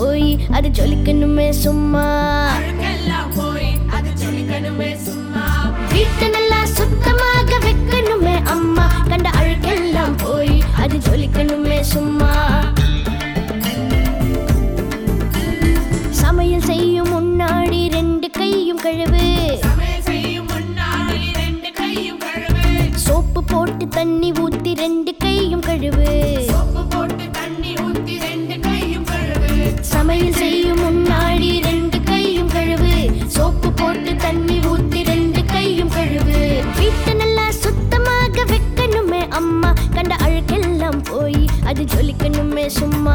போய் அது ஜொலிக்கணுமே சும்மா அழுக்கெல்லாம் போய் அது ஜொலிக்கணுமே சும்மா வீட்டை நல்லா சுத்தமாக வைக்கணுமே அம்மா கண்ட அழுக்கெல்லாம் போய் அது ஜொலிக்கணுமே சும்மா சமையல் செய்யும் முன்னாடி ரெண்டு கையும் கழுவு சமையல் செய்யும் முன்னாடி ரெண்டு கையும் கழுவு சோப்பு போட்டு தண்ணி ஊத்தி ரெண்டு கையும் கழுவு சோப்பு போட்டு தண்ணி ஊத்தி ரெண்டு கையும் கழுவு சமையல் செய்யும் முன்னாடி ரெண்டு கையும் கழுவு சோப்பு போட்டு தண்ணி ஊத்தி ரெண்டு கையும் கழுவு வீட்டை நல்லா சுத்தமாக வைக்கணுமே அம்மா கண்ட அழுக்கெல்லாம் போய் அது ஜொலிக்கணுமே சும்மா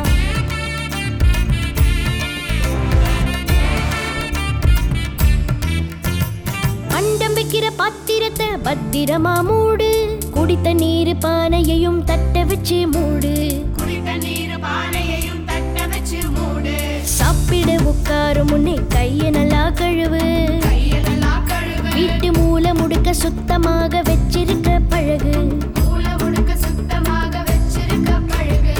அண்டம் வைக்கிற பாத்திரத்தை பத்திரமா மூடு குடித்த நீர் பானையையும் தட்ட வச்சு மூடு குடித்த நீர் பானையையும் தட்ட வச்சு மூடு சாப்பிட உட்காரும் முன்னே கைய நல்லா கழுவு கையெல்லாம் கழுவு வீட்டு மூல முடுக்க சுத்தமாக வச்சிருக்க பழகு மூல முடுக்க சுத்தமாக வச்சிருக்க பழகு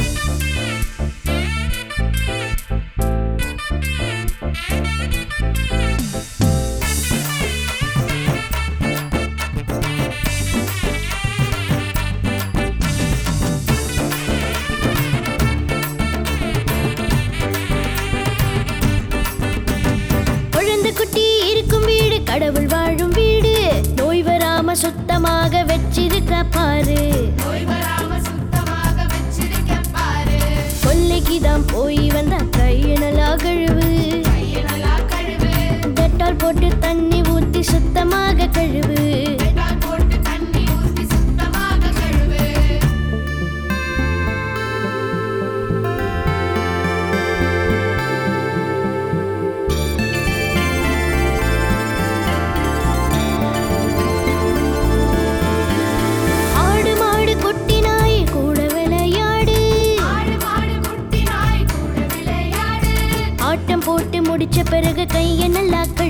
குழந்தை குட்டி இருக்கும் வீடு கடவுள் வாழும் வீடு நோய் வராம சுத்தமாக வச்சிருக்க பாரு நோய் வராம சுத்தமாக வச்சிருக்க பாரு கொல்லைக்கு தான் போய் வந்தா கைய நல்லா கழுவு கையெல்லாம் கழுவு டெட்டால் போட்டு தண்ணி ஊத்தி சுத்தமாக கழுவு டெட்டால் போட்டு தண்ணி ஊத்தி சுத்தமாக கழுவு ஆடு மாடு குட்டி நாய் கூட விளையாடு ஆடு மாடு குட்டி நாய் கூட விளையாடு ஆட்டம் போட்டு முடிச்ச பிறகு கைய நல்லா